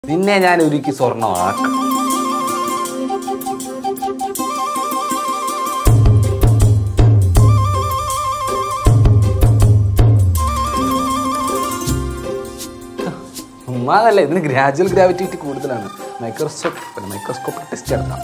നിന്നെ ഞാൻ ഒരുക്കി സ്വർണ്ണമാക്കും ഉമ്മാതല്ല ഇതിന് ഗ്രാജുവൽ ഗ്രാവിറ്റി കൂടുതലാണ് മൈക്രോസ്കോപ്പ് മൈക്രോസ്കോപ്പിക് ടെസ്റ്റ് നടത്താം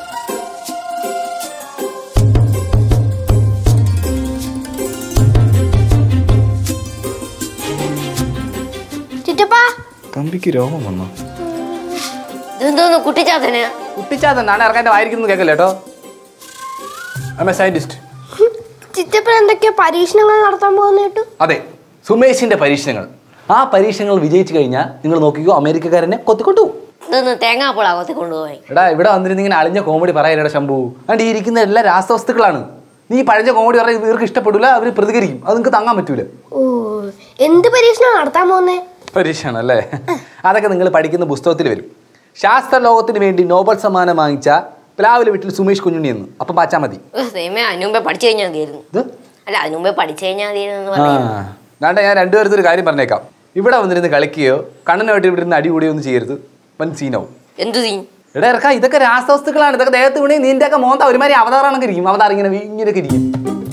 ചിറ്റപ്പാ തമ്പിക്ക് രോഗം വന്നോ ഇതെന്തോന്ന് കുട്ടിച്ചാത്തന് കുട്ടിച്ചാത്തൻ നാളെ ഇറങ്ങാൻ്റെ വായിരിക്കുന്നു കേൾക്കല്ലേ കേട്ടോ ഐ എ സയന്റിസ്റ്റ് ചിറ്റപ്പൻ എന്തൊക്കെയോ പരീക്ഷണങ്ങൾ നടത്താൻ പോകുന്ന കേട്ടു അതെ സുമേഷിന്റെ പരീക്ഷണങ്ങൾ ആ പരീക്ഷണങ്ങൾ വിജയിച്ചു കഴിഞ്ഞാൽ നിങ്ങൾ നോക്കിക്കോ അമേരിക്കക്കാരനെ കൊത്തിക്കൊണ്ടു ഇതൊന്ന് തേങ്ങാപ്പോളാ കൊത്തി കൊണ്ടുപോയി എടാ ഇവിടെ വന്നിരുന്ന് ഇങ്ങനെ അളിഞ്ഞ കോമഡി പറയാനെടാ ശംഭു അതുകൊണ്ട് ഈ ഇരിക്കുന്ന എല്ലാ രാസവസ്തുക്കളാണ് നീ ഈ പഴഞ്ഞ കോമഡി പറഞ്ഞാൽ ഇവർക്ക് ഇഷ്ടപ്പെടില്ല അവർ പ്രതികരിക്കും അത് നിങ്ങൾക്ക് താങ്ങാൻ പറ്റൂല ഓ എന്ത് പരീക്ഷണം നടത്താൻ പോകുന്നേ പരീക്ഷയാണ് അല്ലേ അതൊക്കെ നിങ്ങൾ പഠിക്കുന്ന പുസ്തകത്തിൽ വരും ശാസ്ത്ര ലോകത്തിന് വേണ്ടി നോബൽ സമ്മാനം വാങ്ങിച്ച പ്ലാവിലെ വീട്ടിൽ സുമേഷ് കുഞ്ഞുണ്ണി എന്ന് അപ്പം പാച്ചാ മതി ദൈവമേ അതിനു മുമ്പേ പഠിച്ചു കഴിഞ്ഞാൽ മതിയായിരുന്നു ഇത് അല്ല അതിനു മുമ്പേ പഠിച്ചു കഴിഞ്ഞാൽ മതിയായിരുന്നു എന്ന് ആ പറഞ്ഞു വേണ്ട ഞാൻ രണ്ടുപേരത്തെ ഒരു കാര്യം പറഞ്ഞേക്കാം ഇവിടെ വന്നിരുന്ന് കളിക്കുകയോ കണ്ണനുമായിട്ട് ഇവിടെ ഇരുന്ന് അടി കൂടിയോ ഒന്നും ചെയ്യരുത് വൻ സീനാവും എന്തു സീൻ എടാ ഇറക്കാ ഇതൊക്കെ രാസവസ്തുക്കളാണ് ഇതൊക്കെ ദേഹത്ത് വീണേ നിന്റെ ഒക്കെ മോന്ത ഒരുമാതിരി അവതാറാണൊക്കെ ഇരിക്കും അവതാർ ഇങ്ങനെ വീ- ഇങ്ങനെയൊക്കെ ഇരിക്കും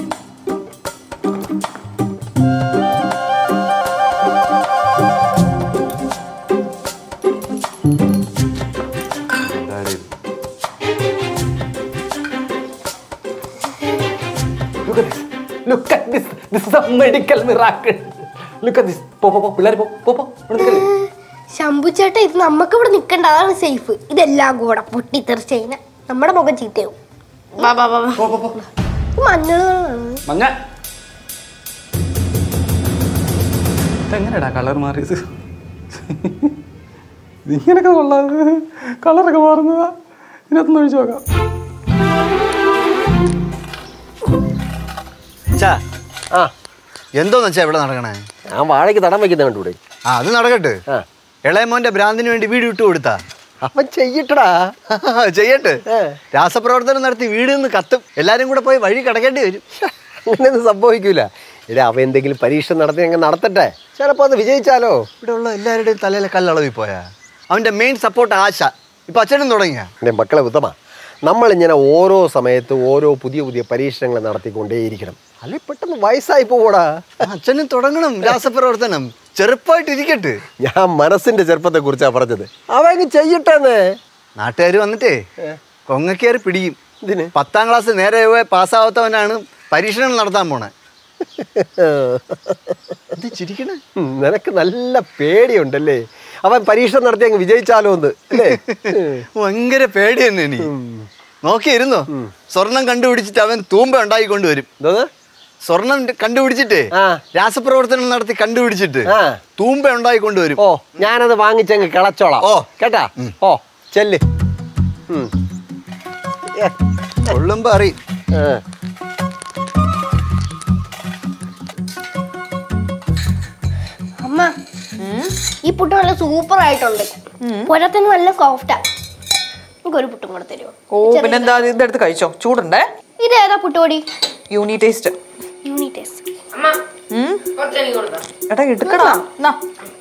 Look at this. Look at this. This is a medical miracle. Look at this. പോ പോ പോ പിള്ളേർ പോ പോ പോ ഇവിടെ നിൽക്കല്ലേ ശംഭുച്ചേട്ട ഇത് നമുക്ക് ഇവിടെ നിൽക്കണ്ട അതാണ് സേഫ് ഇതെല്ലാം കൂടെ പൊട്ടിത്തെറിച്ച് കഴിഞ്ഞാൽ നമ്മുടെ മുഖം ചീത്തയാവും പോ പോ പോ മഞ്ഞളാണ് മഞ്ഞ ഇതെങ്ങനെടാ കളർ മാറിയത് ഇങ്ങനൊക്കെ കൊള്ളാത് കളറൊക്കെ മാറുന്നതാ ഇതിനകത്തൊന്ന് ഒഴിച്ചു നോക്കാം അച്ഛാ ആ എന്തോന്ന് വെച്ചാ ഇവിടെ നടക്കണേ ഞാൻ വാഴയ്ക്ക് തടം വെക്കുന്ന കണ്ടൂടെ ആ അത് നടക്കട്ടെ ആ. ഇളയമോന്റെ ഭ്രാന്തിന് വേണ്ടി വീട് വിട്ടു കൊടുത്താ അവൻ ചെയ്യട്ടടാ ചെയ്യട്ടെ ഏ. രാസപ്രവർത്തനം നടത്തി വീട് നിന്ന് കത്തും എല്ലാരും കൂടെ പോയി വഴി കടക്കേണ്ടി വരും അങ്ങനെയൊന്നും സംഭവിക്കൂല ഇടേ അവ എന്തെങ്കിലും പരീക്ഷ നടത്തി അങ്ങ് നടത്തട്ടെ ചിലപ്പോ അത് വിജയിച്ചാലോ ഇവിടെ ഉള്ള എല്ലാവരുടെയും തലയിലെ കല്ലളവി പോയാ അവന്റെ മെയിൻ സപ്പോർട്ട് ആശ ഇപ്പൊ അച്ഛനും തുടങ്ങിയ എൻ്റെ മക്കളെ ഉത്തമ നമ്മളിങ്ങനെ ഓരോ സമയത്ത് ഓരോ പുതിയ പുതിയ പരീക്ഷണങ്ങൾ നടത്തിക്കൊണ്ടേയിരിക്കണം അല്ലെ പെട്ടെന്ന് വയസ്സായി പോകൂടാ അച്ഛനും തുടങ്ങണം രാസപ്രവർത്തനം ചെറുപ്പമായിട്ട് ഇരിക്കട്ടെ ഞാൻ മനസ്സിന്റെ ചെറുപ്പത്തെ കുറിച്ചാ പറഞ്ഞത് അവങ്ങ് ചെയ്യട്ടെന്നേ നാട്ടുകാർ വന്നിട്ടേ കൊങ്ങക്കേറി പിടിക്കും ഇതിന് പത്താം ക്ലാസ് നേരെ പോയി പാസ്സാവാത്തവനാണ് പരീക്ഷണം നടത്താൻ പോണേ ഇത് ചിരിക്കണേ ഉം, നിനക്ക് നല്ല പേടിയുണ്ടല്ലേ അവൻ പരീക്ഷ നടത്തി അങ്ങ് വിജയിച്ചാലോ എന്ന് അല്ലേ ഭയങ്കര പേടി തന്നെ എനിക്ക് നോക്കിയിരുന്നോ സ്വർണം കണ്ടുപിടിച്ചിട്ട് അവൻ തൂമ്പ ഉണ്ടാക്കിക്കൊണ്ടുവരും എന്തോന്ന് സ്വർണം കണ്ടുപിടിച്ചിട്ടേ ആ. രാസപ്രവർത്തനം നടത്തി കണ്ടുപിടിച്ചിട്ട് ആ. തൂമ്പ ഉണ്ടാക്കിക്കൊണ്ടുവരും ഓ ഞാനത് വാങ്ങിച്ചങ്ങ് കിളച്ചോളാം ഓ. കേട്ടാ ഓ ചെല്ല് ഉം. ഏ, കൊള്ളുമ്പോ അറിയും ഏ. അമ്മ ഈ പുട്ട് നല്ല സൂപ്പർ ആയിട്ടുണ്ട് പുറത്തിന് നല്ല സോഫ്റ്റാ നമുക്കൊരു പുട്ടും കൂടെ തരുമോ ഓ പിന്നെന്താ ഇതിന്റെ അടുത്ത് കഴിച്ചോ ചൂടുണ്ടേ ഇതേതാ പുട്ടുപൊടി യൂണി ടേസ്റ്റ് യൂണിറ്റേസ് എടാ എടുക്കടാ എന്നാ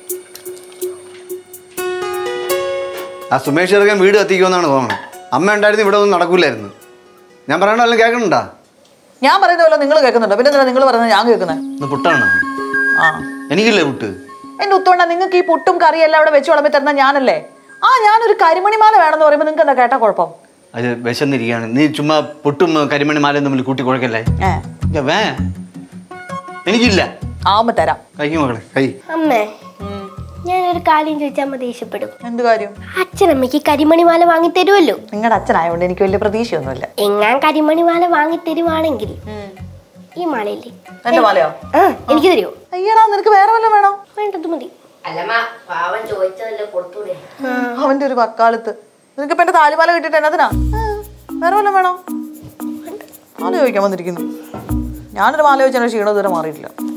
ആ സുമേഷ് ചെറുക്കൻ വീട് കത്തിക്കുമെന്നാണ് തോന്നുന്നത് അമ്മ ഉണ്ടായിരുന്നു ഇവിടെ ഒന്നും നടക്കൂലായിരുന്നു ഞാൻ പറയണ വല്ലതും കേൾക്കണുണ്ടാ ഞാൻ പറയുന്ന പോലെ നിങ്ങൾ കേൾക്കുന്നുണ്ടോ പിന്നെ എന്താ നിങ്ങൾ പറയുന്നത് ഞാൻ കേൾക്കുന്നത് ഇന്ന് പുട്ടാണ് ആ എനിക്കില്ലേ പുട്ട് എന്റെ ഉത്തോണ്ട നിങ്ങൾക്ക് ഈ പുട്ടും കറിയും എല്ലാം അവിടെ വെച്ച് വിളമ്പി തരുന്ന ഞാനല്ലേ ആ ഞാനൊരു കരിമണിമാല വേണമെന്ന് പറയുമ്പോൾ നിങ്ങൾക്ക് എന്താ കേട്ടാ കുഴപ്പം അത് വിശന്നിരിക്കുകയാണ് നീ ചുമ്മാ പുട്ടും കരിമണി മാലയും തമ്മിൽ കൂട്ടി കുഴക്കല്ലേ ഏ ഇല്ല, വേ എനിക്കില്ല ആവുമ്പോ തരാം കഴിക്കും മകളെ കൈ അമ്മേ ഞാനൊരു കാര്യം ചോദിച്ചാൽ അമ്മ ദേഷ്യപ്പെടും എന്ത് കാര്യം അച്ഛനമ്മയ്ക്ക് കരിമണിമാല വാങ്ങി തരുമല്ലോ നിങ്ങളുടെ അച്ഛനായതുകൊണ്ട് എനിക്ക് വലിയ പ്രതീക്ഷയൊന്നുമില്ല എങ്ങാൻ കരിമണിമാല വാങ്ങി തരുവാണെങ്കിൽ ഈ മാലയില്ലേ എന്റെ മാലയോ ആ എനിക്ക് തരുമോ അയ്യടാ നിനക്ക് വേറെ വല്ലതും വേണോ വേണ്ടത് മതി പാവൻ ചോദിച്ചതല്ലേ കൊടുത്തൂടെ അവന്റെ ഒരു വക്കാലത്ത് നിനക്ക് ഇപ്പൊ എന്റെ താലിമാല കിട്ടിയിട്ട് എന്നതിനാ ആ, വേറെ വല്ലതും വേണോ മാല ചോദിക്കാൻ വന്നിരിക്കുന്നു ഞാനൊരു മാല ചോദിച്ചാൽ ക്ഷീണം ഇതുവരെ മാറിയിട്ടില്ല